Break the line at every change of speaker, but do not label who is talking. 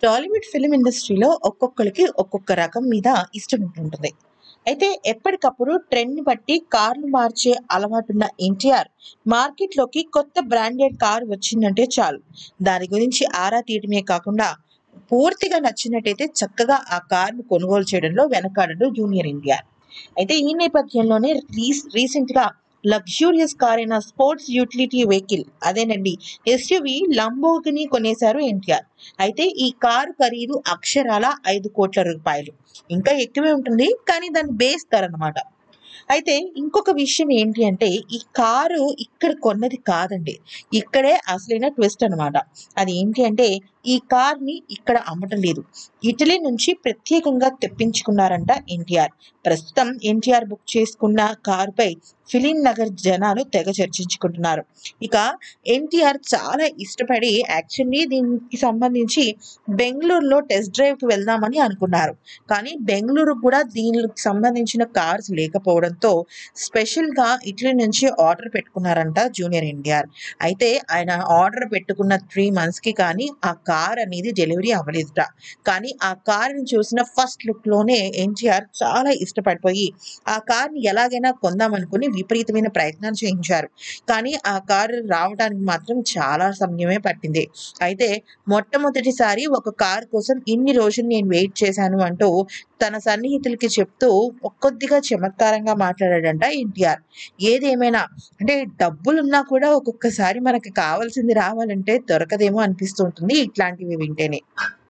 Tollywood film ఇండస్ట్రీలో ఒక్కొక్కరికి ఒక్కొక్క రకం మీద ఇష్టం ఉంటుంటుంది అయితే ఎప్పటికప్పుడు ట్రెండ్ బట్టి కార్లు మార్చే అలవాటున్న ఎన్టీఆర్ మార్కెట్లోకి కొత్త బ్రాండెడ్ కారు వచ్చిందంటే చాలు దాని గురించి ఆరా తీయడమే కాకుండా పూర్తిగా నచ్చినట్టయితే చక్కగా ఆ కార్ను కొనుగోలు చేయడంలో వెనకాడడు జూనియర్ ఎన్టీఆర్ అయితే ఈ నేపథ్యంలోనే రీస్ రీసెంట్గా లగ్జూరియస్ కార్ అయిన స్పోర్ట్స్ యూటిలిటీ వెహికల్ అదేనండి ఎస్యూవి లంబోగిని కొనేశారు ఎన్టీఆర్ అయితే ఈ కారు ఖరీదు అక్షరాల ఐదు కోట్ల రూపాయలు ఇంకా ఎక్కువే ఉంటుంది కానీ దాని బేస్ ధర అనమాట అయితే ఇంకొక విషయం ఏంటి అంటే ఈ కారు ఇక్కడ కొన్నది కాదండి ఇక్కడే అసలైన ట్విస్ట్ అనమాట అది ఏంటి అంటే ఈ కార్ని ఇక్కడ అమ్మటం లేదు ఇటలీ నుంచి ప్రత్యేకంగా తెప్పించుకున్నారంట ఎన్టీఆర్ ప్రస్తుతం ఎన్టీఆర్ బుక్ చేసుకున్న కారుపై ఫిలిం నగర్ జనాలు తెగ చర్చించుకుంటున్నారు ఇక ఎన్టీఆర్ చాలా ఇష్టపడి యాక్చువల్లీ దీనికి సంబంధించి బెంగళూరులో టెస్ట్ డ్రైవ్కి వెళ్దామని అనుకున్నారు కానీ బెంగళూరు కూడా దీనికి సంబంధించిన కార్స్ లేకపోవడంతో స్పెషల్గా ఇటలీ నుంచి ఆర్డర్ పెట్టుకున్నారంట జూనియర్ ఎన్టీఆర్ అయితే ఆయన ఆర్డర్ పెట్టుకున్న త్రీ మంత్స్కి కానీ ఆ కార్ అనేది డెలివరీ అవ్వలేదుట కానీ ఆ కార్ని చూసిన ఫస్ట్ లుక్లోనే ఎన్టీఆర్ చాలా ఇష్టపడిపోయి ఆ కార్ని ఎలాగైనా కొందామనుకుని విపరీతమైన ప్రయత్నాలు చేయించారు కానీ ఆ కారు రావడానికి మాత్రం చాలా సమయమే పట్టింది అయితే మొట్టమొదటిసారి ఒక కారు కోసం ఇన్ని రోజులు నేను వెయిట్ చేశాను అంటూ తన సన్నిహితులకి చెప్తూ కొద్దిగా చమత్కారంగా మాట్లాడాడంట ఎన్టీఆర్ ఏదేమైనా అంటే డబ్బులున్నా కూడా ఒక్కొక్కసారి మనకి కావాల్సింది రావాలంటే దొరకదేమో అనిపిస్తూ ఉంటుంది ఇట్లాంటివి వింటేనే